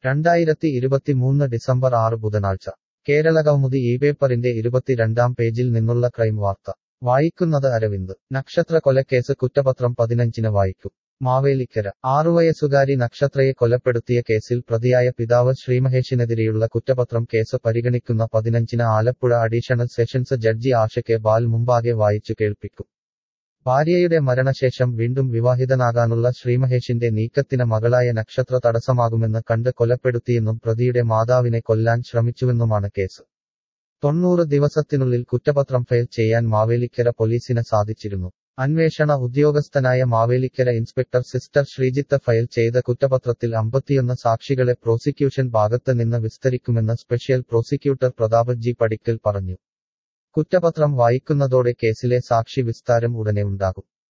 രണ്ടായിരത്തി ഇരുപത്തിമൂന്ന് ഡിസംബർ ആറ് ബുധനാഴ്ച കേരള കൗമുദി ഈ പേപ്പറിന്റെ ഇരുപത്തിരണ്ടാം പേജിൽ നിന്നുള്ള ക്രൈം വാർത്ത വായിക്കുന്നത് അരവിന്ദ് നക്ഷത്ര കൊലക്കേസ് കുറ്റപത്രം പതിനഞ്ചിന് വായിക്കും മാവേലിക്കര ആറുവയസ്സുകാരി നക്ഷത്രയെ കൊലപ്പെടുത്തിയ കേസിൽ പ്രതിയായ പിതാവ് ശ്രീമഹേഷിനെതിരെയുള്ള കുറ്റപത്രം കേസ് പരിഗണിക്കുന്ന പതിനഞ്ചിന് Alappuzha additional sessions judge Asha K Bal മുമ്പാകെ വായിച്ചു കേൾപ്പിക്കും ഭാര്യയുടെ മരണശേഷം വീണ്ടും വിവാഹിതനാകാനുള്ള ശ്രീമഹേഷിന്റെ നീക്കത്തിന് മകളായ നക്ഷത്ര തടസ്സമാകുമെന്ന് കണ്ട് കൊലപ്പെടുത്തിയെന്നും പ്രതിയുടെ മാതാവിനെ കൊല്ലാൻ ശ്രമിച്ചുവെന്നുമാണ് കേസ് തൊണ്ണൂറ് ദിവസത്തിനുള്ളിൽ കുറ്റപത്രം ഫയൽ ചെയ്യാൻ മാവേലിക്കര പോലീസിന് സാധിച്ചിരുന്നു അന്വേഷണ ഉദ്യോഗസ്ഥനായ Mavelikkara inspector sister Sreejith file ചെയ്ത കുറ്റപത്രത്തിൽ അമ്പത്തിയൊന്ന് സാക്ഷികളെ പ്രോസിക്യൂഷൻ ഭാഗത്ത് നിന്ന് വിസ്തരിക്കുമെന്ന് special prosecutor Prathap G Padickal പറഞ്ഞു കുറ്റപത്രം വായിക്കുന്നതോടെ കേസിലെ സാക്ഷി വിസ്താരം ഉടനെ ഉണ്ടാകും